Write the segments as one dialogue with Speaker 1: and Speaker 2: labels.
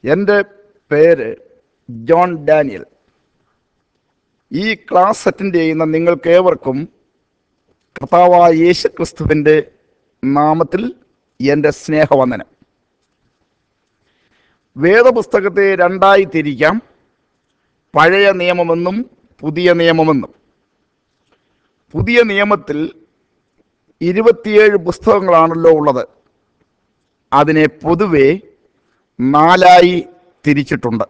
Speaker 1: എൻ്റെ പേര് John Daniel ഈ ക്ലാസ് അറ്റൻഡ് ചെയ്യുന്ന നിങ്ങൾക്ക് ഏവർക്കും കർത്താവായ യേശു ക്രിസ്തുവിൻ്റെ നാമത്തിൽ എൻ്റെ സ്നേഹവന്ദനം വേദപുസ്തകത്തെ രണ്ടായി തിരിക്കാം പഴയ നിയമമെന്നും പുതിയ നിയമമെന്നും പുതിയ നിയമത്തിൽ ഇരുപത്തിയേഴ് പുസ്തകങ്ങളാണല്ലോ ഉള്ളത് അതിനെ പൊതുവെ നാലായി തിരിച്ചിട്ടുണ്ട്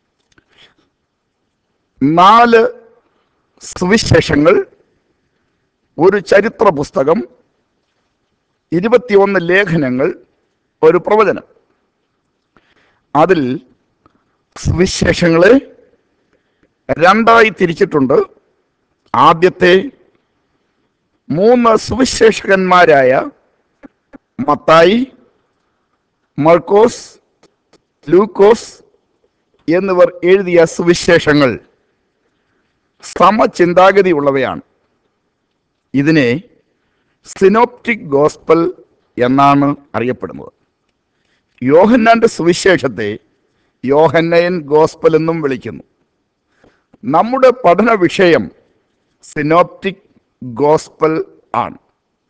Speaker 1: നാല് സുവിശേഷങ്ങൾ ഒരു ചരിത്ര പുസ്തകം ഇരുപത്തിയൊന്ന് ലേഖനങ്ങൾ ഒരു പ്രവചനം അതിൽ സുവിശേഷങ്ങളെ രണ്ടായി തിരിച്ചിട്ടുണ്ട് ആദ്യത്തെ മൂന്ന് സുവിശേഷകന്മാരായ മത്തായി മർക്കോസ് ലൂക്കോസ് എന്നിവർ എഴുതിയ സുവിശേഷങ്ങൾ സമചിന്താഗതി ഉള്ളവയാണ് ഇതിനെ സിനോപ്റ്റിക് ഗോസ്പൽ എന്നാണ് അറിയപ്പെടുന്നത് യോഹന്നാന്റെ സുവിശേഷത്തെ യോഹന്നയൻ ഗോസ്പൽ എന്നും വിളിക്കുന്നു നമ്മുടെ പഠന വിഷയം സിനോപ്റ്റിക് ഗോസ്പൽ ആണ്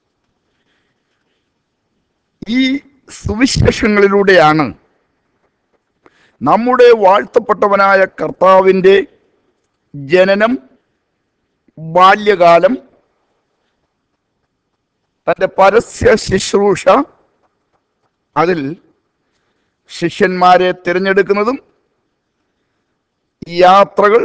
Speaker 1: ഈ സുവിശേഷങ്ങളിലൂടെയാണ് നമ്മുടെ വാഴ്ത്തപ്പെട്ടവനായ കർത്താവിൻ്റെ ജനനം ബാല്യകാലം തൻ്റെ പരസ്യ ശുശ്രൂഷ അതിൽ ശിഷ്യന്മാരെ തിരഞ്ഞെടുക്കുന്നതും യാത്രകൾ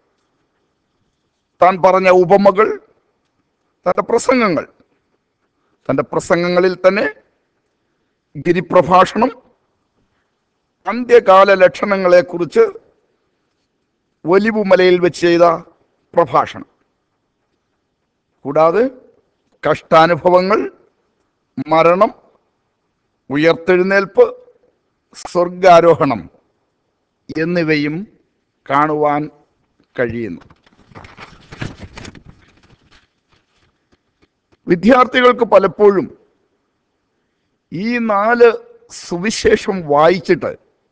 Speaker 1: താൻ പറഞ്ഞ ഉപമകൾ തൻ്റെ പ്രസംഗങ്ങൾ തൻ്റെ പ്രസംഗങ്ങളിൽ തന്നെ ഗിരിപ്രഭാഷണം അന്ത്യകാല ലക്ഷണങ്ങളെക്കുറിച്ച് ഒലിവുമലയിൽ വെച്ച് ചെയ്ത പ്രഭാഷണം കൂടാതെ കഷ്ടാനുഭവങ്ങൾ മരണം ഉയർത്തെഴുന്നേൽപ്പ് സ്വർഗാരോഹണം എന്നിവയും കാണുവാൻ കഴിയുന്നു വിദ്യാർത്ഥികൾക്ക് പലപ്പോഴും ഈ നാല് സുവിശേഷം വായിച്ചിട്ട്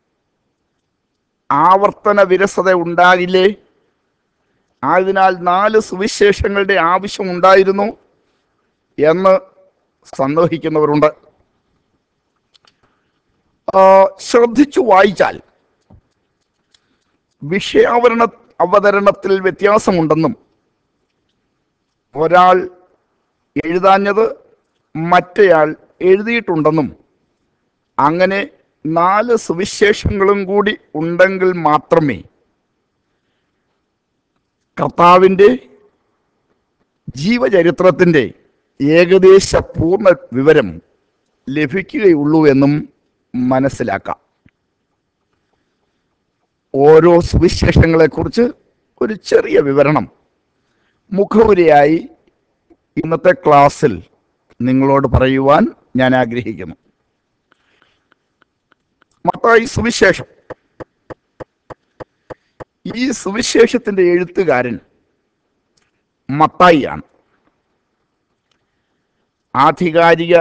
Speaker 1: ആവർത്തന വിരസത ഉണ്ടാകില്ലേ ആയതിനാൽ നാല് സുവിശേഷങ്ങളുടെ ആവശ്യം ഉണ്ടായിരുന്നു എന്ന് സന്ദേഹിക്കുന്നവരുണ്ട് ആ, ശ്രദ്ധിച്ചു വായിച്ചാൽ വിഷയാവരണ അവതരണത്തിൽ വ്യത്യാസമുണ്ടെന്നും ഒരാൾ എഴുതാഞ്ഞത് മറ്റേയാൾ എഴുതിയിട്ടുണ്ടെന്നും അങ്ങനെ നാല് സുവിശേഷങ്ങളും കൂടി ഉണ്ടെങ്കിൽ മാത്രമേ കർത്താവിൻ്റെ ജീവചരിത്രത്തിൻ്റെ ഏകദേശ പൂർണ്ണ വിവരം ലഭിക്കുകയുള്ളൂ എന്നും മനസ്സിലാക്കാം ഓരോ സുവിശേഷങ്ങളെക്കുറിച്ച് ഒരു ചെറിയ വിവരണം മുഖവുരയായി ഇന്നത്തെ ക്ലാസ്സിൽ നിങ്ങളോട് പറയുവാൻ ഞാൻ ആഗ്രഹിക്കുന്നു മത്തായി സുവിശേഷം ഈ സുവിശേഷത്തിന്റെ എഴുത്തുകാരൻ മത്തായിയാണ് ആധികാരിക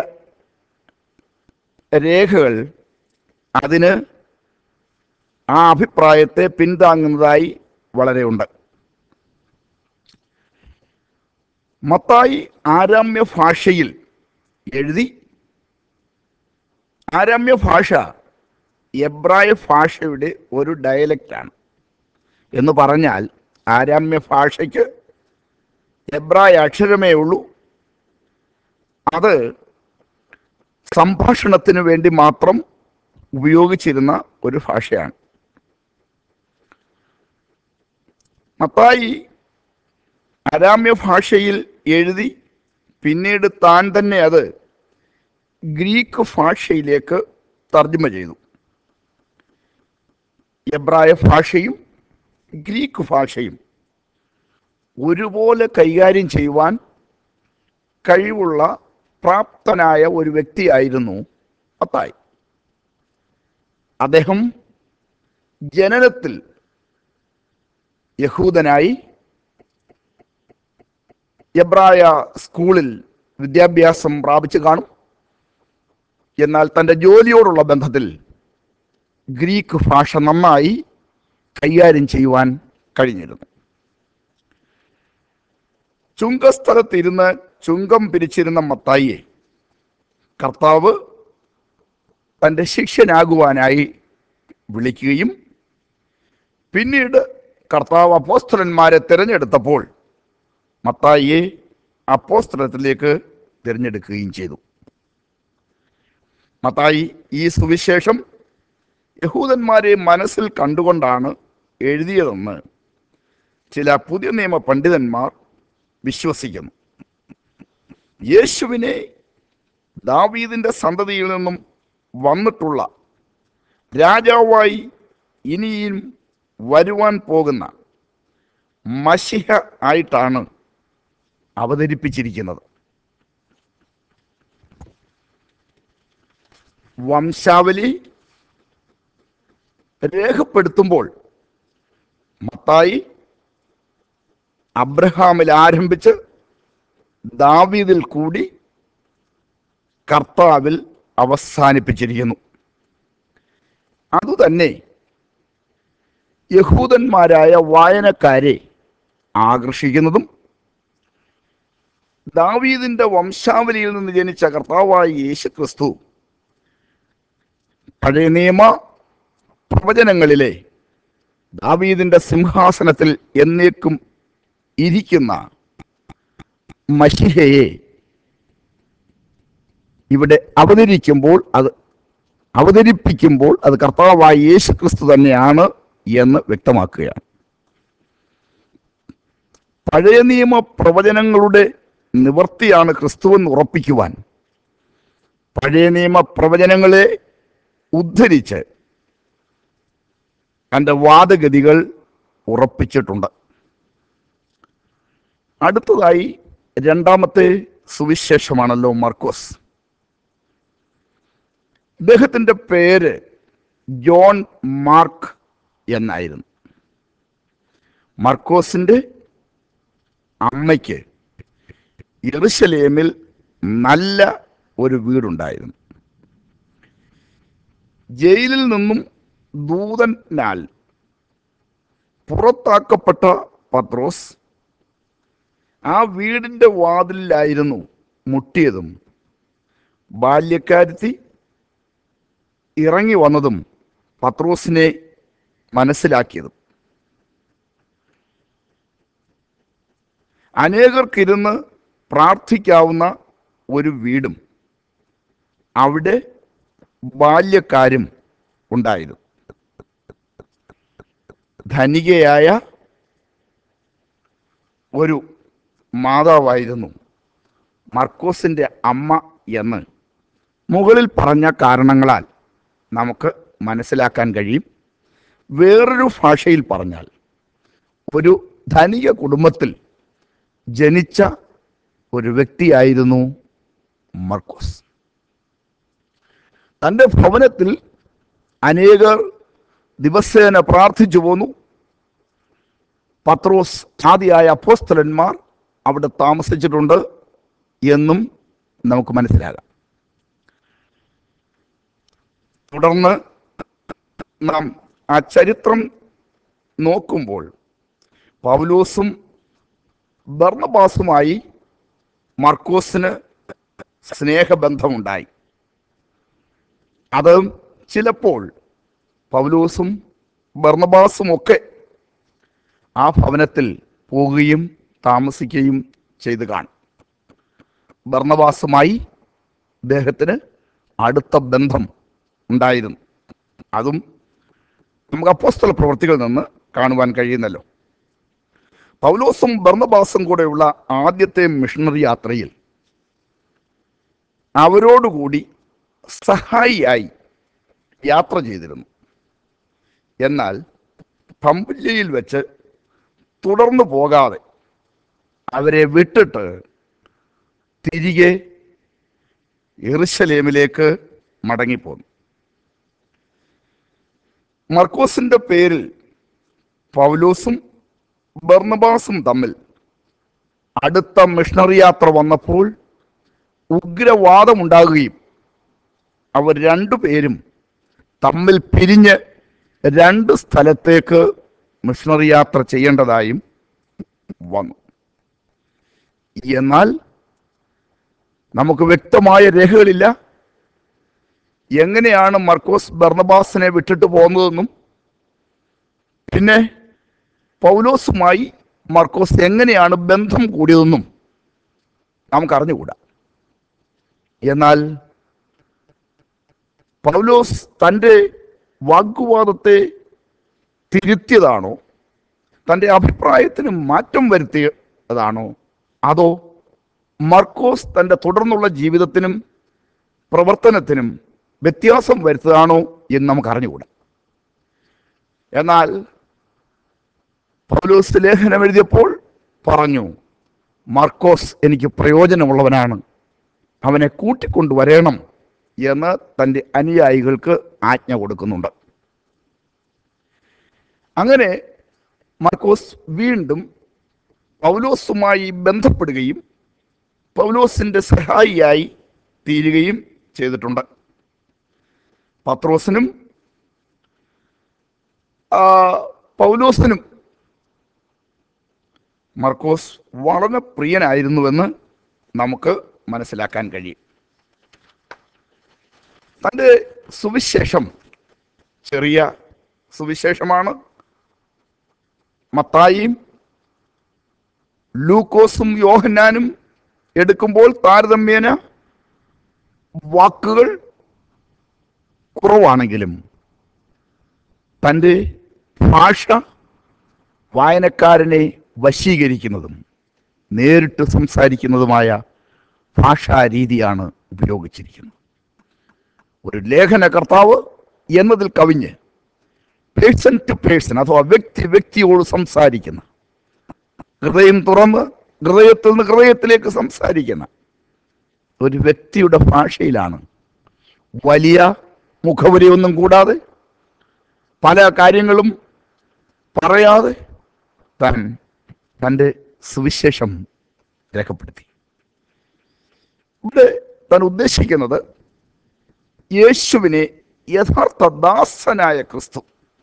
Speaker 1: രേഖകൾ അതിന് ആ അഭിപ്രായത്തെ പിന്താങ്ങുന്നതായി വളരെ ഉണ്ട് മത്തായി ആരാമ്യ ഭാഷയിൽ എഴുതി ആരാമ്യ ഭാഷ എബ്രായ ഭാഷയുടെ ഒരു ഡയലക്റ്റാണ് എന്ന് പറഞ്ഞാൽ ആരാമ്യ ഭാഷയ്ക്ക് എബ്രായ അക്ഷരമേ ഉള്ളൂ അത് സംഭാഷണത്തിന് വേണ്ടി മാത്രം ഉപയോഗിച്ചിരുന്ന ഒരു ഭാഷയാണ് മത്തായി അരാമ്യ ഭാഷയിൽ എഴുതി പിന്നീട് താൻ തന്നെ അത് ഗ്രീക്ക് ഭാഷയിലേക്ക് തർജ്ജമ ചെയ്തു എബ്രായ ഭാഷയും ഗ്രീക്ക് ഭാഷയും ഒരുപോലെ കൈകാര്യം ചെയ്യുവാൻ കഴിവുള്ള പ്രാപ്തനായ ഒരു വ്യക്തിയായിരുന്നു മത്തായി അദ്ദേഹം ജനനത്തിൽ യഹൂദനായി എബ്രായ സ്കൂളിൽ വിദ്യാഭ്യാസം പ്രാപിച്ചു കാണും എന്നാൽ തൻ്റെ ജോലിയോടുള്ള ബന്ധത്തിൽ ഗ്രീക്ക് ഭാഷ നന്നായി കൈകാര്യം ചെയ്യുവാൻ കഴിഞ്ഞിരുന്നു ചുങ്കസ്ഥലത്തിരുന്ന് ചുങ്കം പിരിച്ചിരുന്ന മത്തായിയെ കർത്താവ് തൻ്റെ ശിഷ്യനാകുവാനായി വിളിക്കുകയും പിന്നീട് കർത്താവ് അപ്പോസ്തലന്മാരെ തിരഞ്ഞെടുത്തപ്പോൾ മത്തായിയെ അപ്പോസ്തലത്തിലേക്ക് തിരഞ്ഞെടുക്കുകയും ചെയ്തു മത്തായി ഈ സുവിശേഷം യഹൂദന്മാരെ മനസ്സിൽ കണ്ടുകൊണ്ടാണ് എഴുതിയതെന്ന് ചില പുതിയ നിയമ പണ്ഡിതന്മാർ വിശ്വസിക്കുന്നു യേശുവിനെ ദാവീദിന്റെ സന്തതിയിൽ നിന്നും വന്നിട്ടുള്ള രാജാവായി ഇനിയും വരുവാൻ പോകുന്ന മഷിഹ ആയിട്ടാണ് അവതരിപ്പിച്ചിരിക്കുന്നത് വംശാവലി രേഖപ്പെടുത്തുമ്പോൾ മത്തായി അബ്രഹാമിൽ ആരംഭിച്ച് ദാവീദിൽ കൂടി കർത്താവിൽ അവസാനിപ്പിച്ചിരിക്കുന്നു അതുതന്നെ യഹൂദന്മാരായ വായനക്കാരെ ആകർഷിക്കുന്നതും ദാവീദിന്റെ വംശാവലിയിൽ നിന്ന് ജനിച്ച കർത്താവായ യേശു ക്രിസ്തു പഴയ നിയമ പ്രവചനങ്ങളിലെ ദാവീദിന്റെ സിംഹാസനത്തിൽ എന്നേക്കും ഇരിക്കുന്ന മഷിഹയെ ഇവിടെ അവതരിക്കുമ്പോൾ അത് അവതരിപ്പിക്കുമ്പോൾ അത് കർത്താവായ യേശു ക്രിസ്തു തന്നെയാണ് എന്ന് വ്യക്തമാക്കുകയാണ് പഴയ നിയമ പ്രവചനങ്ങളുടെ നിവർത്തിയാണ് ക്രിസ്തുവെന്ന് ഉറപ്പിക്കുവാൻ പഴയ നിയമ പ്രവചനങ്ങളെ ഉദ്ധരിച്ച് തൻ്റെ വാദഗതികൾ ഉറപ്പിച്ചിട്ടുണ്ട് അടുത്തതായി രണ്ടാമത്തെ സുവിശേഷമാണല്ലോ മർക്കോസ് ഇദ്ദേഹത്തിൻ്റെ പേര് ജോൺ മാർക്ക് എന്നായിരുന്നു മർക്കോസിൻ്റെ അമ്മയ്ക്ക് യെറുശലേമിൽ നല്ല ഒരു വീടുണ്ടായിരുന്നു ജയിലിൽ നിന്നും ദൂതനാൽ പുറത്താക്കപ്പെട്ട പത്രോസ് ആ വീടിൻ്റെ വാതിലിലായിരുന്നു മുട്ടിയതും ബാല്യക്കാരത്തി ഇറങ്ങി വന്നതും പത്രോസിനെ മനസ്സിലാക്കിയതും അനേകർക്കിരുന്ന് പ്രാർത്ഥിക്കാവുന്ന ഒരു വീടും അവിടെ ബാല്യക്കാരും ഉണ്ടായിരുന്നു ധനികയായ ഒരു മാതാവായിരുന്നു മർക്കോസിൻ്റെ അമ്മ എന്ന് മുകളിൽ പറഞ്ഞ കാരണങ്ങളാൽ നമുക്ക് മനസ്സിലാക്കാൻ കഴിയും വേറൊരു ഭാഷയിൽ പറഞ്ഞാൽ ഒരു ധനിക കുടുംബത്തിൽ ജനിച്ച ഒരു വ്യക്തിയായിരുന്നു മർക്കോസ് തൻ്റെ ഭവനത്തിൽ അനേകർ ദിവസേന പ്രാർത്ഥിച്ചു പോന്നു പത്രോസ് ആദിയായ അപ്പോസ്തലന്മാർ അവിടെ താമസിച്ചിട്ടുണ്ട് എന്നും നമുക്ക് മനസ്സിലാകാം തുടർന്ന് നാം ആ ചരിത്രം നോക്കുമ്പോൾ പൗലോസും ബർണബാസുമായി മർക്കോസിന് സ്നേഹബന്ധമുണ്ടായി അത് ചിലപ്പോൾ പൗലോസും ബർണബാസും ഒക്കെ ആ ഭവനത്തിൽ പോകുകയും താമസിക്കുകയും ചെയ്തു കാണും ബർണബാസുമായി അദ്ദേഹത്തിന് അടുത്ത ബന്ധം ഉണ്ടായിരുന്നു അതും നമുക്ക് അപ്പോസ്തല പ്രവർത്തികളിൽ നിന്ന് കാണുവാൻ കഴിയുന്നല്ലോ പൗലോസും ബർണബാസും കൂടെയുള്ള ആദ്യത്തെ മിഷണറി യാത്രയിൽ അവരോടുകൂടി സഹായിയായി യാത്ര ചെയ്തിരുന്നു എന്നാൽ പമ്പുല്യയിൽ വെച്ച് തുടർന്നു പോകാതെ അവരെ വിട്ടിട്ട് തിരികെ എറുശലേമിലേക്ക് മടങ്ങിപ്പോന്നു മർക്കോസിന്റെ പേരിൽ പൗലോസും ബർണബാസും തമ്മിൽ അടുത്ത മിഷണറി യാത്ര വന്നപ്പോൾ ഉഗ്രവാദമുണ്ടാകുകയും അവർ രണ്ടുപേരും തമ്മിൽ പിരിഞ്ഞ് രണ്ട് സ്ഥലത്തേക്ക് മിഷണറി യാത്ര ചെയ്യേണ്ടതായും വന്നു എന്നാൽ നമുക്ക് വ്യക്തമായ രേഖകളില്ല എങ്ങനെയാണ് മർക്കോസ് ബർണബാസിനെ വിട്ടിട്ട് പോകുന്നതെന്നും പിന്നെ പൗലോസുമായി മർക്കോസ് എങ്ങനെയാണ് ബന്ധം കൂടിയതെന്നും നമുക്ക് അറിഞ്ഞുകൂടാ എന്നാൽ പൗലോസ് തൻ്റെ വാഗ്വാദത്തെ തിരുത്തിയതാണോ തൻ്റെ അഭിപ്രായത്തിന് മാറ്റം വരുത്തിയതാണോ അതോ മർക്കോസ് തൻ്റെ തുടർന്നുള്ള ജീവിതത്തിനും പ്രവർത്തനത്തിനും വ്യത്യാസം വരുത്തതാണോ എന്ന് നമുക്ക് അറിഞ്ഞുകൂടാ എന്നാൽ പൗലോസ് ലേഖനം എഴുതിയപ്പോൾ പറഞ്ഞു മർക്കോസ് എനിക്ക് പ്രയോജനമുള്ളവനാണ് അവനെ കൂട്ടിക്കൊണ്ടുവരണം എന്ന് തൻ്റെ അനുയായികൾക്ക് ആജ്ഞ കൊടുക്കുന്നുണ്ട് അങ്ങനെ മർക്കോസ് വീണ്ടും പൗലോസുമായി ബന്ധപ്പെടുകയും പൗലോസിൻ്റെ സഹായിയായി തീരുകയും ചെയ്തിട്ടുണ്ട് പത്രോസിനും ആ, പൗലോസിനും മർക്കോസ് വളരെ പ്രിയനായിരുന്നുവെന്ന് നമുക്ക് മനസ്സിലാക്കാൻ കഴിയും തൻ്റെ സുവിശേഷം ചെറിയ സുവിശേഷമാണ് മത്തായിയും ലൂക്കോസും യോഹന്നാനും എടുക്കുമ്പോൾ താരതമ്യേന വാക്കുകൾ കുറവാണെങ്കിലും തൻ്റെ ഭാഷ വായനക്കാരനെ വശീകരിക്കുന്നതും നേരിട്ട് സംസാരിക്കുന്നതുമായ ഭാഷാരീതിയാണ് ഉപയോഗിച്ചിരിക്കുന്നത് ഒരു ലേഖനകർത്താവ് എന്നതിൽ കവിഞ്ഞ് പേഴ്സൺ ടു പേഴ്സൺ അഥവാ വ്യക്തി വ്യക്തിയോട് സംസാരിക്കുന്ന ഹൃദയം തുറന്ന് ഹൃദയത്തിൽ നിന്ന് ഹൃദയത്തിലേക്ക് സംസാരിക്കുന്ന ഒരു വ്യക്തിയുടെ ഭാഷയിലാണ് വലിയ മുഖവുരയൊന്നും കൂടാതെ പല കാര്യങ്ങളും പറയാതെ താൻ തൻ്റെ സുവിശേഷം രേഖപ്പെടുത്തി ഇവിടെ താൻ ഉദ്ദേശിക്കുന്നത് യേശുവിനെ യഥാർത്ഥ ദാസനായ ക്രിസ്തു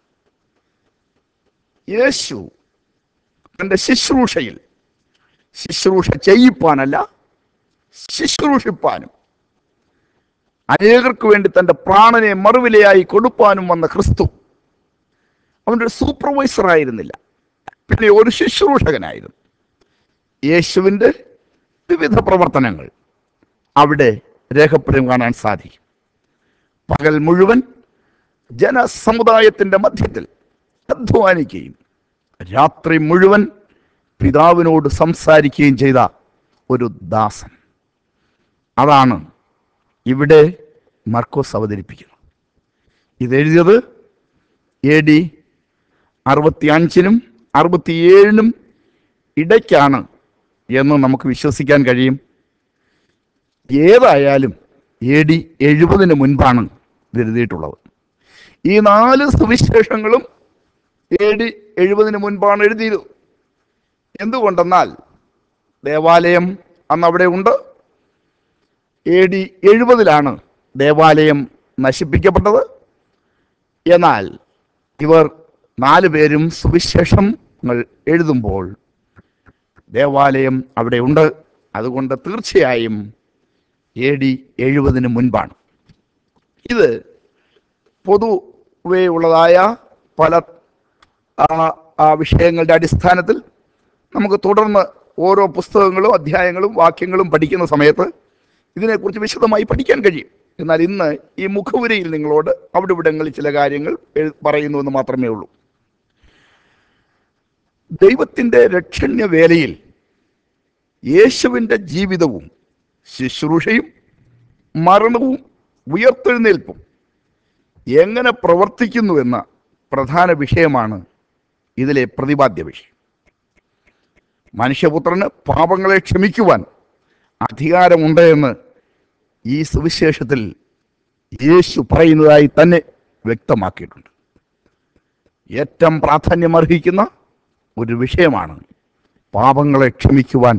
Speaker 1: യേശു തൻ്റെ ശുശ്രൂഷയിൽ ശുശ്രൂഷ ചെയ്യിപ്പാനല്ല ശുശ്രൂഷിപ്പാനും അനേകർക്ക് വേണ്ടി തൻ്റെ പ്രാണനെ മറുവിലയായി കൊടുപ്പാനും വന്ന ക്രിസ്തു അവൻ്റെ ഒരു സൂപ്പർവൈസർ ആയിരുന്നില്ല പിന്നെ ഒരു ശുശ്രൂഷകനായിരുന്നു യേശുവിൻ്റെ വിവിധ പ്രവർത്തനങ്ങൾ അവിടെ രേഖപ്പെടും കാണാൻ സാധിക്കും പകൽ മുഴുവൻ ജനസമുദായത്തിൻ്റെ മധ്യത്തിൽ അധ്വാനിക്കുകയും രാത്രി മുഴുവൻ പിതാവിനോട് സംസാരിക്കുകയും ചെയ്ത ഒരു ദാസൻ അതാണ് ഇവിടെ മർക്കോസ് അവതരിപ്പിക്കുന്നത് ഇതെഴുതിയത് എ ഡി അറുപത്തി അഞ്ചിനും അറുപത്തിയേഴിനും ഇടയ്ക്കാണ് എന്ന് നമുക്ക് വിശ്വസിക്കാൻ കഴിയും ഏതായാലും എ ഡി എഴുപതിന് മുൻപാണ് ഇത് എഴുതിയിട്ടുള്ളത് ഈ നാല് സുവിശേഷങ്ങളും എ ഡി എഴുപതിന് മുൻപാണ് എഴുതിയത് എന്തുകൊണ്ടെന്നാൽ ദേവാലയം അന്ന് അവിടെ ഉണ്ട് എ ഡി എഴുപതിലാണ് ദേവാലയം നശിപ്പിക്കപ്പെട്ടത് എന്നാൽ ഇവർ നാല് പേരും സുവിശേഷങ്ങൾ എഴുതുമ്പോൾ ദേവാലയം അവിടെ ഉണ്ട് അതുകൊണ്ട് തീർച്ചയായും എ ഡി എഴുപതിന് മുൻപാണ് ഇത് പൊതുവേ ഉള്ളതായ പല ആ, ആ വിഷയങ്ങളുടെ അടിസ്ഥാനത്തിൽ നമുക്ക് തുടർന്ന് ഓരോ പുസ്തകങ്ങളും അധ്യായങ്ങളും വാക്യങ്ങളും പഠിക്കുന്ന സമയത്ത് ഇതിനെക്കുറിച്ച് വിശദമായി പഠിക്കാൻ കഴിയും എന്നാൽ ഇന്ന് ഈ മുഖവുരയിൽ നിങ്ങളോട് അവിടെ ഇവിടങ്ങളിൽ ചില കാര്യങ്ങൾ എഴു- പറയുന്നു എന്ന് മാത്രമേ ഉള്ളൂ ദൈവത്തിൻ്റെ രക്ഷണ്യ വേലയിൽ യേശുവിൻ്റെ ജീവിതവും ശുശ്രൂഷയും മരണവും ഉയർത്തെഴുന്നേൽപ്പും എങ്ങനെ പ്രവർത്തിക്കുന്നു എന്ന പ്രധാന വിഷയമാണ് ഇതിലെ പ്രതിപാദ്യ വിഷയം മനുഷ്യപുത്രന് പാപങ്ങളെ ക്ഷമിക്കുവാൻ അധികാരമുണ്ട് എന്ന് ഈ സുവിശേഷത്തിൽ യേശു പറയുന്നതായി തന്നെ വ്യക്തമാക്കിയിട്ടുണ്ട് ഏറ്റവും പ്രാധാന്യമർഹിക്കുന്ന ഒരു വിഷയമാണ് പാപങ്ങളെ ക്ഷമിക്കുവാൻ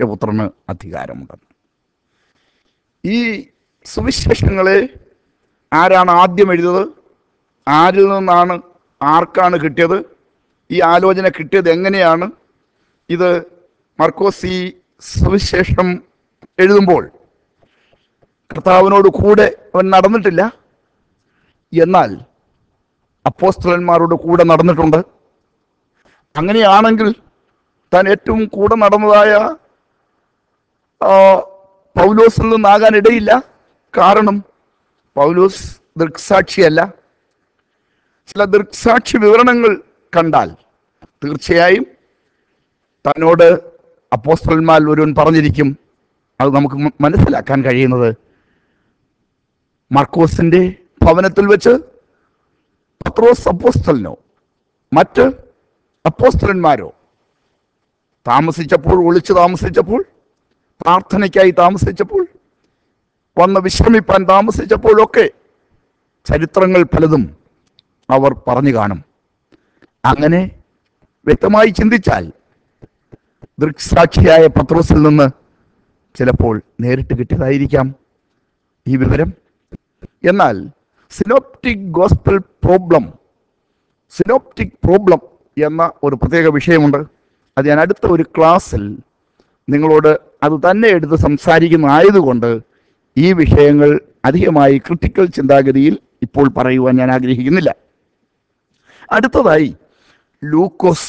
Speaker 1: മനുഷ്യപുത്രന് അധികാരമുണ്ടെന്ന് ഈ സുവിശേഷങ്ങളെ ആരാണ് ആദ്യം എഴുതിയത് ആരിൽ നിന്നാണ് ആർക്കാണ് കിട്ടിയത് ഈ ആലോചന കിട്ടിയത് എങ്ങനെയാണ് ഇത് മർക്കോസ് ഈ സുവിശേഷം എഴുതുമ്പോൾ കർത്താവിനോട് കൂടെ അവൻ നടന്നിട്ടില്ല എന്നാൽ അപ്പോസ്തലന്മാരോട് കൂടെ നടന്നിട്ടുണ്ട് അങ്ങനെയാണെങ്കിൽ താൻ ഏറ്റവും കൂടെ നടന്നതായ ആ, പൗലോസിൽ നിന്നാകാൻ ഇടയില്ല കാരണം പൗലോസ് ദൃക്സാക്ഷിയല്ല ചില ദൃക്സാക്ഷി വിവരണങ്ങൾ കണ്ടാൽ തീർച്ചയായും തന്നോട് അപ്പോസ്തലന്മാർ ഒരുവൻ പറഞ്ഞിരിക്കും അത് നമുക്ക് മ- മനസ്സിലാക്കാൻ കഴിയുന്നത് മർക്കോസിന്റെ ഭവനത്തിൽ വെച്ച് പത്രോസ് അപ്പോസ്തലനോ മറ്റ് അപ്പോസ്തലന്മാരോ താമസിച്ചപ്പോൾ ഒളിച്ചു താമസിച്ചപ്പോൾ പ്രാർത്ഥനയ്ക്കായി താമസിച്ചപ്പോൾ വന്ന് വിശ്രമിപ്പാൻ താമസിച്ചപ്പോഴൊക്കെ ചരിത്രങ്ങൾ പലതും അവർ പറഞ്ഞു കാണും അങ്ങനെ വ്യക്തമായി ചിന്തിച്ചാൽ ദൃക്സാക്ഷിയായ പത്രോസിൽ നിന്ന് ചിലപ്പോൾ നേരിട്ട് കിട്ടിയതായിരിക്കാം ഈ വിവരം എന്നാൽ synoptic gospel problem synoptic problem എന്ന ഒരു പ്രത്യേക വിഷയമുണ്ട് അത് ഞാൻ അടുത്ത ഒരു ക്ലാസ്സിൽ നിങ്ങളോട് അത് തന്നെ എടുത്ത് സംസാരിക്കുന്നതായതുകൊണ്ട് ഈ വിഷയങ്ങൾ അധികമായി ക്രിട്ടിക്കൽ ചിന്താഗതിയിൽ ഇപ്പോൾ പറയുവാൻ ഞാൻ ആഗ്രഹിക്കുന്നില്ല അടുത്തതായി ലൂക്കോസ്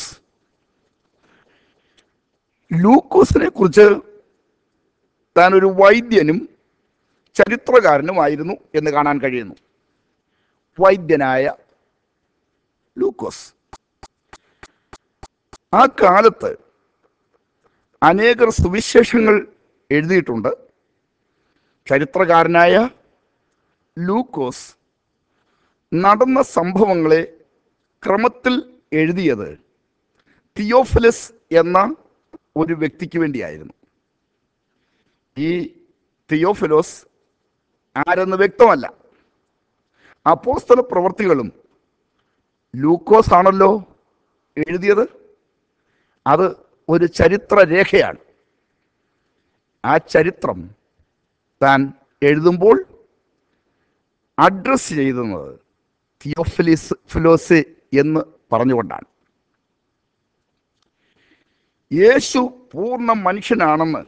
Speaker 1: ലൂക്കോസിനെ കുറിച്ച് താൻ ഒരു വൈദ്യനും ചരിത്രകാരനുമായിരുന്നു എന്ന് കാണാൻ കഴിയുന്നു വൈദ്യനായ ലൂക്കോസ് ആ കാലത്ത് അനേകർ സുവിശേഷങ്ങൾ എഴുതിയിട്ടുണ്ട് ചരിത്രകാരനായ ലൂക്കോസ് നടന്ന സംഭവങ്ങളെ ക്രമത്തിൽ എഴുതിയത് തിയോഫിലസ് എന്ന ഒരു വ്യക്തിക്ക് വേണ്ടിയായിരുന്നു ഈ തിയോഫിലോസ് ആരെന്ന് വ്യക്തമല്ല അപ്പോസ്തല പ്രവർത്തികളും ലൂക്കോസ് ആണല്ലോ എഴുതിയത് അത് ഒരു ചരിത്ര രേഖയാണ് ആ ചരിത്രം താൻ എഴുതുമ്പോൾ അഡ്രസ് ചെയ്യുന്നത് തിയോഫിലിസ് ഫിലോസ് എന്ന് പറഞ്ഞുകൊണ്ടാണ് യേശു പൂർണ്ണ മനുഷ്യനാണെന്ന്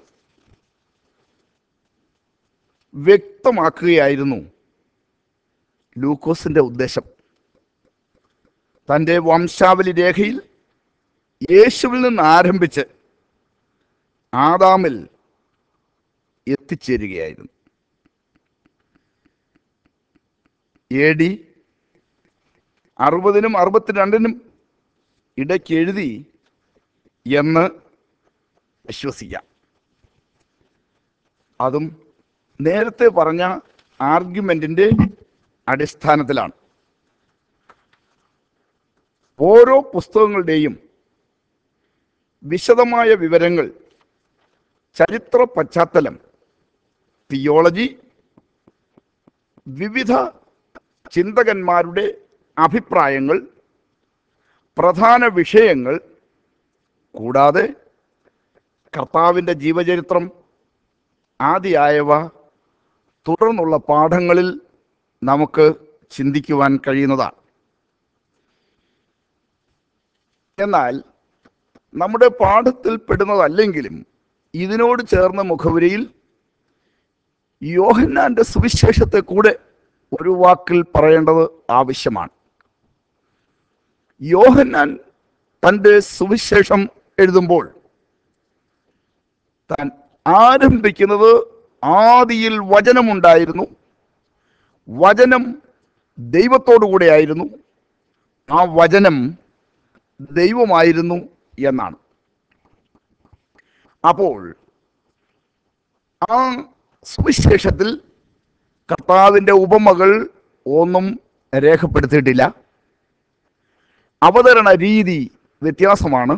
Speaker 1: വ്യക്തമാക്കുകയായിരുന്നു ലൂക്കോസിന്റെ ഉദ്ദേശം തൻ്റെ വംശാവലി രേഖയിൽ യേശുവിൽ നിന്ന് ആരംഭിച്ച് ആദാമിൽ എത്തിച്ചേരുകയായിരുന്നു എ ഡി അറുപതിനും അറുപത്തിരണ്ടിനും ഇടയ്ക്ക് എഴുതി എന്ന് വിശ്വസിക്കാം അതും നേരത്തെ പറഞ്ഞ ആർഗ്യുമെന്റിന്റെ അടിസ്ഥാനത്തിലാണ് ഓരോ പുസ്തകങ്ങളുടെയും വിശദമായ വിവരങ്ങൾ ചരിത്ര പശ്ചാത്തലം തിയോളജി വിവിധ ചിന്തകന്മാരുടെ അഭിപ്രായങ്ങൾ പ്രധാന വിഷയങ്ങൾ കൂടാതെ കർത്താവിൻ്റെ ജീവചരിത്രം ആദിയായവ തുടർന്നുള്ള പാഠങ്ങളിൽ നമുക്ക് ചിന്തിക്കുവാൻ കഴിയുന്നതാണ് എന്നാൽ നമ്മുടെ പാഠത്തിൽ പെടുന്നതല്ലെങ്കിലും ഇതിനോട് ചേർന്ന മുഖവുരയിൽ യോഹന്നാന്റെ സുവിശേഷത്തെ കൂടെ ഒരു വാക്കിൽ പറയേണ്ടത് ആവശ്യമാണ് യോഹന്നാൻ തൻ്റെ സുവിശേഷം എഴുതുമ്പോൾ താൻ ആരംഭിക്കുന്നത് ആദിയിൽ വചനമുണ്ടായിരുന്നു വചനം ദൈവത്തോടു കൂടെയായിരുന്നു ആ വചനം ദൈവമായിരുന്നു എന്നാണ് അപ്പോൾ ആ സുവിശേഷത്തിൽ കർത്താവിൻ്റെ ഉപമകൾ ഒന്നും രേഖപ്പെടുത്തിയിട്ടില്ല അവതരണ രീതി വ്യത്യാസമാണ്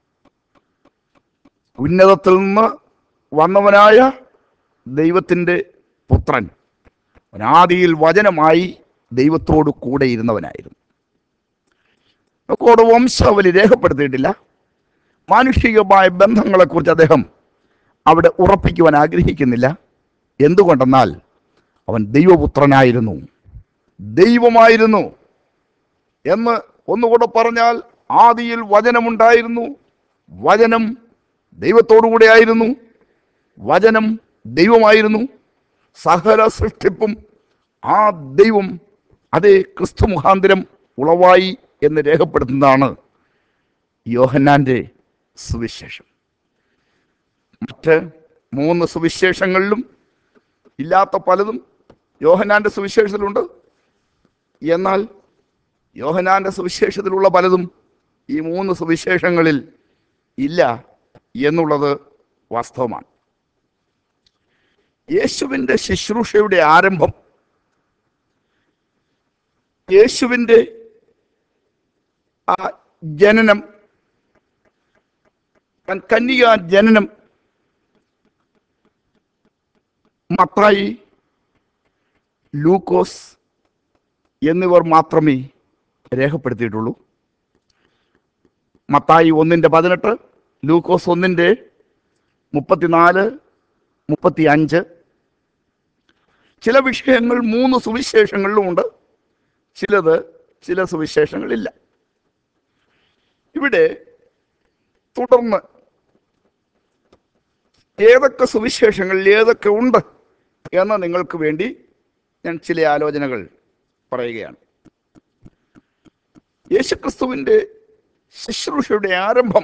Speaker 1: ഉന്നതത്തിൽ നിന്ന് വന്നവനായ ദൈവത്തിൻ്റെ പുത്രൻ അനാദിയിൽ വചനമായി ദൈവത്തോട് കൂടെ ഇരുന്നവനായിരുന്നു നമുക്കോട് വംശാവലി രേഖപ്പെടുത്തിയിട്ടില്ല മാനുഷികമായ ബന്ധങ്ങളെക്കുറിച്ച് അദ്ദേഹം അവിടെ ഉറപ്പിക്കുവാൻ ആഗ്രഹിക്കുന്നില്ല എന്തുകൊണ്ടെന്നാൽ അവൻ ദൈവപുത്രനായിരുന്നു ദൈവമായിരുന്നു എന്ന് ഒന്നുകൂടെ പറഞ്ഞാൽ ആദിയിൽ വചനമുണ്ടായിരുന്നു വചനം ദൈവത്തോടുകൂടെ ആയിരുന്നു വചനം ദൈവമായിരുന്നു സകല സൃഷ്ടിപ്പും ആ ദൈവം അതേ ക്രിസ്തു മുഖാന്തരം ഉളവായി എന്ന് രേഖപ്പെടുത്തുന്നതാണ് യോഹന്നാന്റെ സുവിശേഷം മറ്റ് മൂന്ന് സുവിശേഷങ്ങളിലും ഇല്ലാത്ത പലതും യോഹനാന്റെ സുവിശേഷത്തിലുണ്ട് എന്നാൽ യോഹനാന്റെ സുവിശേഷത്തിലുള്ള പലതും ഈ മൂന്ന് സുവിശേഷങ്ങളിൽ ഇല്ല എന്നുള്ളത് വാസ്തവമാണ് യേശുവിൻ്റെ ശുശ്രൂഷയുടെ ആരംഭം യേശുവിൻ്റെ ആ ജനനം താൻ കന്യക ജനനം മത്തായി ലൂക്കോസ് എന്നിവർ മാത്രമേ രേഖപ്പെടുത്തിയിട്ടുള്ളൂ മത്തായി ഒന്നിൻ്റെ പതിനെട്ട് ലൂക്കോസ് ഒന്നിൻ്റെ മുപ്പത്തിനാല് മുപ്പത്തി അഞ്ച് ചില വിഷയങ്ങൾ മൂന്ന് സുവിശേഷങ്ങളിലുമുണ്ട് ചിലത് ചില സുവിശേഷങ്ങളില്ല ഇവിടെ തുടർന്ന് ഏതൊക്കെ സുവിശേഷങ്ങളിൽ ഏതൊക്കെ ഉണ്ട് എന്ന് നിങ്ങൾക്ക് വേണ്ടി ഞാൻ ചില ആലോചനകൾ പറയുകയാണ് യേശുക്രിസ്തുവിൻ്റെ ശുശ്രൂഷയുടെ ആരംഭം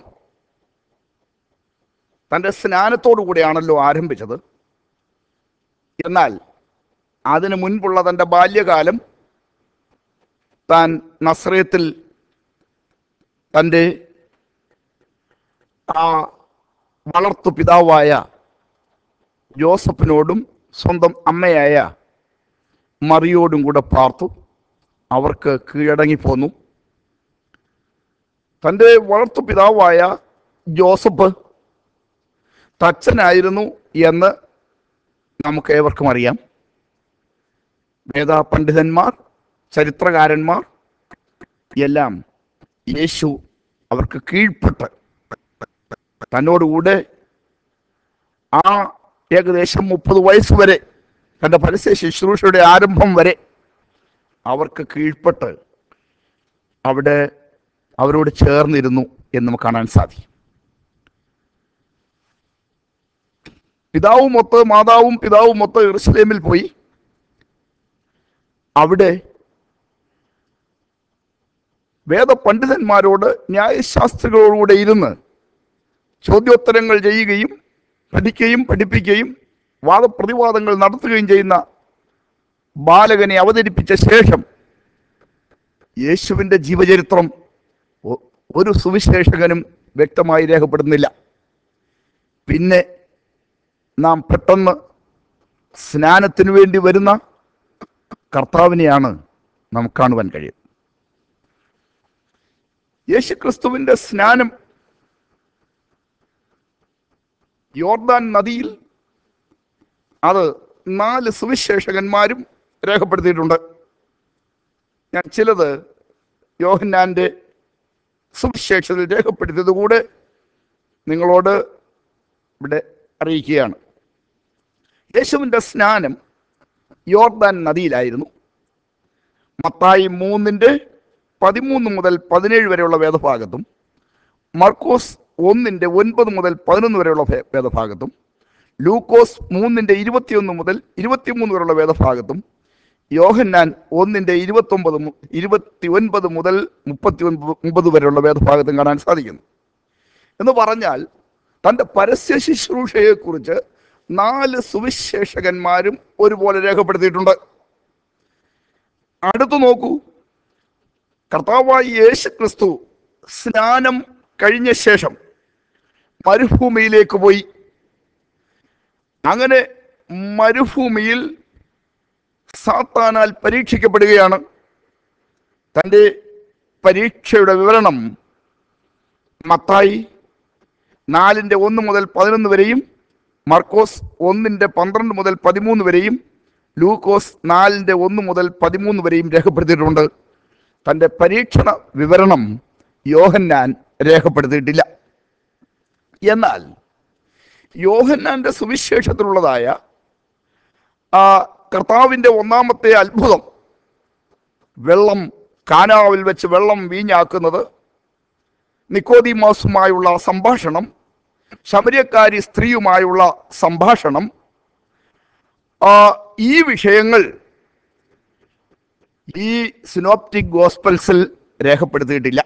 Speaker 1: തൻ്റെ സ്നാനത്തോടു കൂടിയാണല്ലോ ആരംഭിച്ചത് എന്നാൽ അതിനു മുൻപുള്ള തൻ്റെ ബാല്യകാലം താൻ നസ്രയത്തിൽ തൻ്റെ ആ വളർത്തു പിതാവായ ജോസഫിനോടും സ്വന്തം അമ്മയായ മറിയോടും കൂടെ പാർത്തു അവർക്ക് കീഴടങ്ങിപ്പോന്നു തൻ്റെ വളർത്തു പിതാവായ ജോസഫ് തച്ചനായിരുന്നു എന്ന് നമുക്ക് ഏവർക്കും അറിയാം വേദപണ്ഡിതന്മാർ ചരിത്രകാരന്മാർ എല്ലാം യേശു അവർക്ക് കീഴ്പ്പെട്ട് തന്നോടുകൂടെ ആ ഏകദേശം മുപ്പത് വയസ്സ് വരെ തൻ്റെ പരസ്യ ശുശ്രൂഷയുടെ ആരംഭം വരെ അവർക്ക് കീഴ്പ്പെട്ട് അവിടെ അവരോട് ചേർന്നിരുന്നു എന്ന് നമുക്ക് കാണാൻ സാധിക്കും പിതാവും ഒത്ത് മാതാവും പിതാവും ഒത്ത് ഇറുസലേമിൽ പോയി അവിടെ വേദപണ്ഡിതന്മാരോട് ന്യായശാസ്ത്രികളോടുകൂടെ ഇരുന്ന് ചോദ്യോത്തരങ്ങൾ ചെയ്യുകയും പഠിക്കുകയും പഠിപ്പിക്കുകയും വാദപ്രതിവാദങ്ങൾ നടത്തുകയും ചെയ്യുന്ന ബാലകനെ അവതരിപ്പിച്ച ശേഷം യേശുവിൻ്റെ ജീവചരിത്രം ഒ- ഒരു സുവിശേഷകനും വ്യക്തമായി രേഖപ്പെടുന്നില്ല പിന്നെ നാം പെട്ടെന്ന് സ്നാനത്തിനു വേണ്ടി വരുന്ന കർത്താവിനെയാണ് നമുക്ക് കാണുവാൻ കഴിയുന്നത് യേശുക്രിസ്തുവിൻ്റെ സ്നാനം യോർദാൻ നദിയിൽ അത് നാല് സുവിശേഷകന്മാരും രേഖപ്പെടുത്തിയിട്ടുണ്ട് ഞാൻ ചിലത് യോഹന്നാൻ്റെ സുവിശേഷത്തിൽ രേഖപ്പെടുത്തിയത് കൂടെ നിങ്ങളോട് ഇവിടെ അറിയിക്കുകയാണ് യേശുവിൻ്റെ സ്നാനം യോർദാൻ നദിയിലായിരുന്നു മത്തായി മൂന്നിൻ്റെ പതിമൂന്ന് മുതൽ പതിനേഴ് വരെയുള്ള വേദഭാഗത്തും മർക്കോസ് ഒന്നിൻ്റെ ഒൻപത് മുതൽ പതിനൊന്ന് വരെയുള്ള ഭേ- വേദഭാഗത്തും ലൂക്കോസ് മൂന്നിൻ്റെ ഇരുപത്തിയൊന്ന് മുതൽ ഇരുപത്തിമൂന്ന് വരെയുള്ള വേദഭാഗത്തും യോഹന്നാൻ ഒന്നിൻ്റെ ഇരുപത്തൊമ്പത് മു- ഇരുപത്തി ഒൻപത് മുതൽ മുപ്പത്തി ഒൻപത് ഒമ്പത് വരെയുള്ള വേദഭാഗത്തും കാണാൻ സാധിക്കുന്നു എന്ന് പറഞ്ഞാൽ തൻ്റെ പരസ്യ ശുശ്രൂഷയെക്കുറിച്ച് നാല് സുവിശേഷകന്മാരും ഒരുപോലെ രേഖപ്പെടുത്തിയിട്ടുണ്ട് അടുത്തു നോക്കൂ കർത്താവായി യേശു ക്രിസ്തു സ്നാനം കഴിഞ്ഞ ശേഷം മരുഭൂമിയിലേക്ക് പോയി അങ്ങനെ മരുഭൂമിയിൽ സാത്താനാൽ പരീക്ഷിക്കപ്പെടുകയാണ് തൻ്റെ പരീക്ഷയുടെ വിവരണം മത്തായി നാലിൻ്റെ ഒന്ന് മുതൽ പതിനൊന്ന് വരെയും മർക്കോസ് ഒന്നിൻ്റെ പന്ത്രണ്ട് മുതൽ പതിമൂന്ന് വരെയും ലൂക്കോസ് നാലിൻ്റെ ഒന്ന് മുതൽ പതിമൂന്ന് വരെയും രേഖപ്പെടുത്തിയിട്ടുണ്ട് തൻ്റെ പരീക്ഷണ വിവരണം യോഹന്നാൻ രേഖപ്പെടുത്തിയിട്ടില്ല എന്നാൽ യോഹന്നാന്റെ സുവിശേഷത്തിലുള്ളതായ ആ കർത്താവിൻ്റെ ഒന്നാമത്തെ അത്ഭുതം വെള്ളം കാനാവിൽ വെച്ച് വെള്ളം വീഞ്ഞാക്കുന്നത് നിക്കോദിമാസുമായുള്ള സംഭാഷണം ശമര്യക്കാരി സ്ത്രീയുമായുള്ള സംഭാഷണം ആ, ഈ വിഷയങ്ങൾ ഈ സിനോപ്റ്റിക് ഗോസ്പൽസിൽ രേഖപ്പെടുത്തിയിട്ടില്ല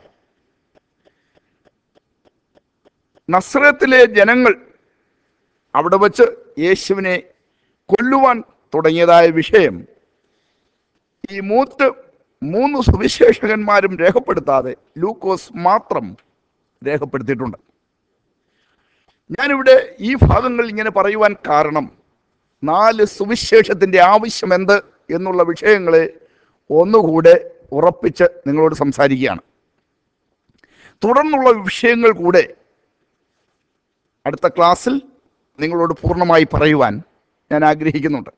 Speaker 1: നസ്രത്തിലെ ജനങ്ങൾ അവിടെ വച്ച് യേശുവിനെ കൊല്ലുവാൻ തുടങ്ങിയതായ വിഷയം ഈ മൂത്ത് മൂന്ന് സുവിശേഷകന്മാരും രേഖപ്പെടുത്താതെ ലൂക്കോസ് മാത്രം രേഖപ്പെടുത്തിയിട്ടുണ്ട് ഞാനിവിടെ ഈ ഭാഗങ്ങൾ ഇങ്ങനെ പറയുവാൻ കാരണം നാല് സുവിശേഷത്തിൻ്റെ ആവശ്യം എന്ത് എന്നുള്ള വിഷയങ്ങളെ ഒന്നുകൂടെ ഉറപ്പിച്ച് നിങ്ങളോട് സംസാരിക്കുകയാണ് തുടർന്നുള്ള വിഷയങ്ങൾ കൂടെ അടുത്ത ക്ലാസ്സിൽ നിങ്ങളോട് പൂർണ്ണമായി പറയുവാൻ ഞാൻ ആഗ്രഹിക്കുന്നുണ്ട്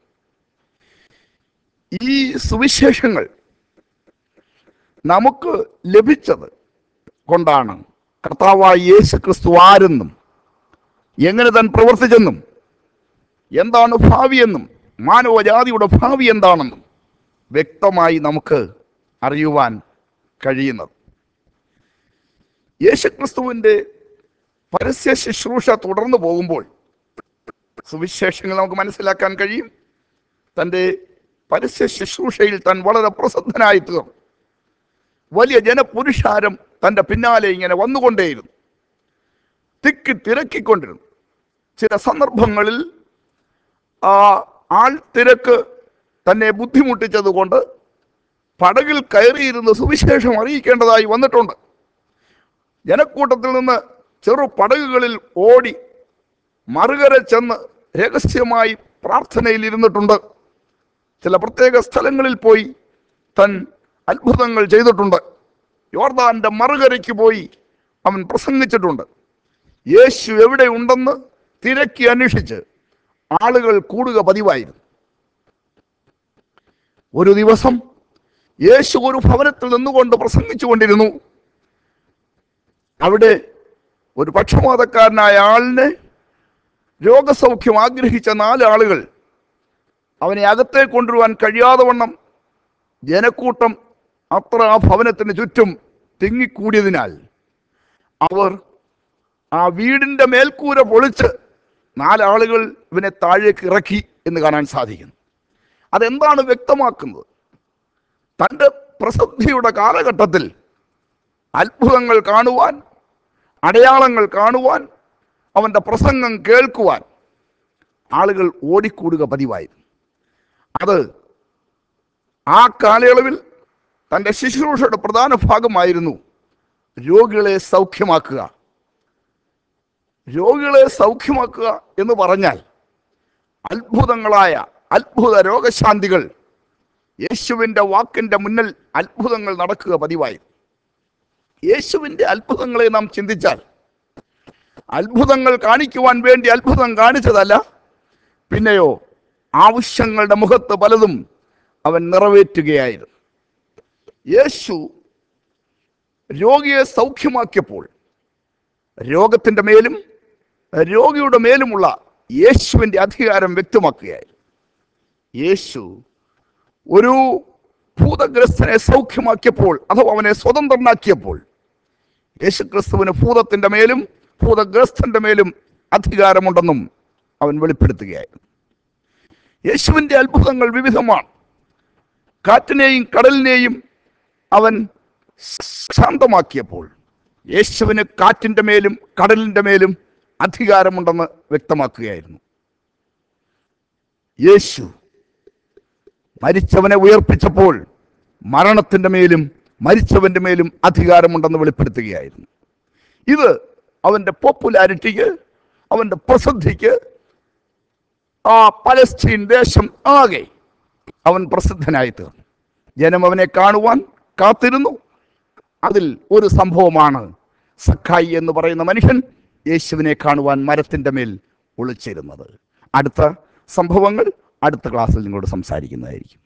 Speaker 1: ഈ സുവിശേഷങ്ങൾ നമുക്ക് ലഭിച്ചത് കൊണ്ടാണ് കർത്താവായ യേശു ക്രിസ്തു ആരെന്നും എങ്ങനെ താൻ പ്രവർത്തിച്ചെന്നും എന്താണ് ഭാവിയെന്നും മാനവജാതിയുടെ ഭാവി എന്താണെന്നും വ്യക്തമായി നമുക്ക് അറിയുവാൻ കഴിയുന്നത് യേശുക്രിസ്തുവിൻ്റെ പരസ്യ ശുശ്രൂഷ തുടർന്നു പോകുമ്പോൾ സുവിശേഷങ്ങൾ നമുക്ക് മനസ്സിലാക്കാൻ കഴിയും തൻ്റെ പരസ്യ ശുശ്രൂഷയിൽ താൻ വളരെ പ്രസിദ്ധനായി തീർന്നു വലിയ ജനപുരുഷാരം തൻ്റെ പിന്നാലെ ഇങ്ങനെ വന്നുകൊണ്ടേയിരുന്നു തിക്കി തിരക്കിക്കൊണ്ടിരുന്നു ചില സന്ദർഭങ്ങളിൽ ആ ആൾ തിരക്ക് തന്നെ ബുദ്ധിമുട്ടിച്ചത് കൊണ്ട് പടകിൽ കയറിയിരുന്ന് സുവിശേഷം അറിയിക്കേണ്ടതായി വന്നിട്ടുണ്ട് ജനക്കൂട്ടത്തിൽ നിന്ന് ചെറു പടകുകളിൽ ഓടി മറുകര ചെന്ന് രഹസ്യമായി പ്രാർത്ഥനയിൽ ഇരുന്നിട്ടുണ്ട് ചില പ്രത്യേക സ്ഥലങ്ങളിൽ പോയി തൻ അത്ഭുതങ്ങൾ ചെയ്തിട്ടുണ്ട് യോർദാന്റെ മറുകരയ്ക്ക് പോയി അവൻ പ്രസംഗിച്ചിട്ടുണ്ട് യേശു എവിടെ ഉണ്ടെന്ന് തിരക്കി അന്വേഷിച്ച് ആളുകൾ കൂടുക പതിവായിരുന്നു ഒരു ദിവസം യേശു ഒരു ഭവനത്തിൽ നിന്നുകൊണ്ട് പ്രസംഗിച്ചു കൊണ്ടിരുന്നു അവിടെ ഒരു പക്ഷപാതക്കാരനായ ആളിനെ രോഗസൗഖ്യം ആഗ്രഹിച്ച നാല് ആളുകൾ അവനെ അകത്തെ കൊണ്ടുവരുവാൻ കഴിയാതെ വണ്ണം ജനക്കൂട്ടം അത്ര ആ ഭവനത്തിന് ചുറ്റും തിങ്ങിക്കൂടിയതിനാൽ അവർ ആ വീടിന്റെ മേൽക്കൂര പൊളിച്ച് നാലാളുകൾ ഇവനെ താഴേക്ക് ഇറക്കി എന്ന് കാണാൻ സാധിക്കുന്നു അതെന്താണ് വ്യക്തമാക്കുന്നത് തൻ്റെ പ്രസിദ്ധിയുടെ കാലഘട്ടത്തിൽ അത്ഭുതങ്ങൾ കാണുവാൻ അടയാളങ്ങൾ കാണുവാൻ അവൻ്റെ പ്രസംഗം കേൾക്കുവാൻ ആളുകൾ ഓടിക്കൂടുക പതിവായിരുന്നു അത് ആ കാലയളവിൽ തൻ്റെ ശുശ്രൂഷയുടെ പ്രധാന ഭാഗമായിരുന്നു രോഗികളെ സൗഖ്യമാക്കുക രോഗികളെ സൗഖ്യമാക്കുക എന്ന് പറഞ്ഞാൽ അത്ഭുതങ്ങളായ അത്ഭുത രോഗശാന്തികൾ യേശുവിൻ്റെ വാക്കിൻ്റെ മുന്നിൽ അത്ഭുതങ്ങൾ നടക്കുക പതിവായി യേശുവിൻ്റെ അത്ഭുതങ്ങളെ നാം ചിന്തിച്ചാൽ അത്ഭുതങ്ങൾ കാണിക്കുവാൻ വേണ്ടി അത്ഭുതം കാണിച്ചതല്ല പിന്നെയോ ആവശ്യങ്ങളുടെ മുഖത്ത് പലതും അവൻ നിറവേറ്റുകയായിരുന്നു യേശു രോഗിയെ സൗഖ്യമാക്കിയപ്പോൾ രോഗത്തിൻ്റെ മേലും രോഗിയുടെ മേലുമുള്ള യേശുവിൻ്റെ അധികാരം വ്യക്തമാക്കുകയായിരുന്നു യേശു ഒരു ഭൂതഗ്രസ്തനെ സൗഖ്യമാക്കിയപ്പോൾ അഥവാ അവനെ സ്വതന്ത്രനാക്കിയപ്പോൾ യേശു ക്രിസ്തുവിന് ഭൂതത്തിൻ്റെ മേലും ഭൂതഗ്രസ്തന്റെ മേലും അധികാരമുണ്ടെന്നും അവൻ വെളിപ്പെടുത്തുകയായിരുന്നു യേശുവിൻ്റെ അത്ഭുതങ്ങൾ വിവിധമാണ് കാറ്റിനെയും കടലിനെയും അവൻ ശാന്തമാക്കിയപ്പോൾ യേശുവിന് കാറ്റിൻ്റെ മേലും കടലിൻ്റെ മേലും അധികാരമുണ്ടെന്ന് വ്യക്തമാക്കുകയായിരുന്നു യേശു മരിച്ചവനെ ഉയർപ്പിച്ചപ്പോൾ മരണത്തിൻ്റെ മേലും മരിച്ചവൻ്റെ മേലും അധികാരമുണ്ടെന്ന് വെളിപ്പെടുത്തുകയായിരുന്നു ഇത് അവൻ്റെ പോപ്പുലാരിറ്റിക്ക് അവൻ്റെ പ്രസിദ്ധിക്ക് ആ പലസ്തീൻ ദേശം ആകെ അവൻ പ്രസിദ്ധനായി തീർന്നു ജനം അവനെ കാണുവാൻ കാത്തിരുന്നു അതിൽ ഒരു സംഭവമാണ് സഖായി എന്ന് പറയുന്ന മനുഷ്യൻ യേശുവിനെ കാണുവാൻ മരത്തിൻ്റെ മേൽ ഒളിച്ചിരുന്നത് അടുത്ത സംഭവങ്ങൾ അടുത്ത ക്ലാസ്സിൽ നിങ്ങളോട് സംസാരിക്കുന്നതായിരിക്കും